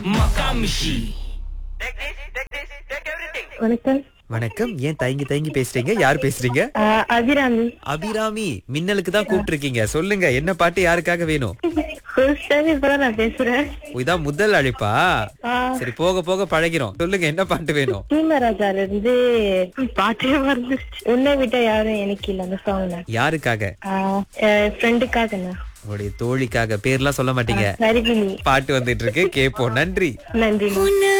Makamishi. வணக்கம் வணக்கம் ஏன் தயங்கி தயங்கி பேசுறீங்க யார் பேசுறீங்க ஆஹ் அபிராமி அபிராமி மின்னலுக்கு தான் கூப்பிட்டிருக்கீங்க சொல்லுங்க என்ன பாட்டு யாருக்காக வேணும் ஃபர்ஸ்ட் டைம் இப்பதான் நான் பேசுறேன் ஓ, இதான் முதல் அழைப்பா ஆஹ் சரி போக போக பழகிறோம் சொல்லுங்க என்ன பாட்டு வேணும் தீமராஜால இருந்து பாட்டே மறந்துருச்சு உன்னை விட்ட யாரும் எனக்கு இல்ல அந்த சாங் யாருக்காக ஃப்ரெண்டுக்காக உங்களுடைய தோழிக்காக பேர்லாம் சொல்ல மாட்டீங்க நரிகினி பாட்டு வந்துட்டு இருக்கு கேப்போம் நன்றி நன்றி